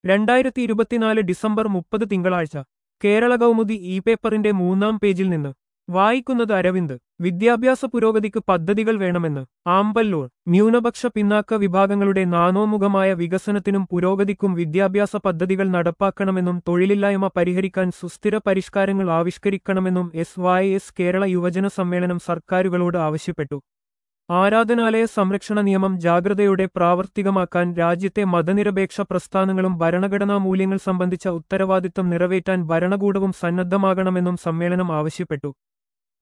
രണ്ടായിരത്തി ഇരുപത്തിനാല് ഡിസംബർ മുപ്പത് തിങ്കളാഴ്ച കേരള കൗമുദി ഇ പേപ്പറിന്റെ മൂന്നാം പേജിൽ നിന്ന് വായിക്കുന്നത് അരവിന്ദ് വിദ്യാഭ്യാസ പുരോഗതിക്ക് പദ്ധതികൾ വേണമെന്ന് ആമ്പല്ലൂർ ന്യൂനപക്ഷ പിന്നാക്ക വിഭാഗങ്ങളുടെ നാനോമുഖമായ വികസനത്തിനും പുരോഗതിക്കും വിദ്യാഭ്യാസ പദ്ധതികൾ നടപ്പാക്കണമെന്നും തൊഴിലില്ലായ്മ പരിഹരിക്കാൻ സുസ്ഥിര പരിഷ്കാരങ്ങൾ ആവിഷ്കരിക്കണമെന്നും എസ് വൈ എസ് കേരള യുവജന സമ്മേളനം സർക്കാരുകളോട് ആവശ്യപ്പെട്ടു ആരാധനാലയ സംരക്ഷണ നിയമം ജാഗ്രതയോടെ പ്രാവർത്തികമാക്കാൻ രാജ്യത്തെ മതനിരപേക്ഷ പ്രസ്ഥാനങ്ങളും ഭരണഘടനാ മൂല്യങ്ങൾ സംബന്ധിച്ച ഉത്തരവാദിത്തം നിറവേറ്റാൻ ഭരണകൂടവും സന്നദ്ധമാകണമെന്നും സമ്മേളനം ആവശ്യപ്പെട്ടു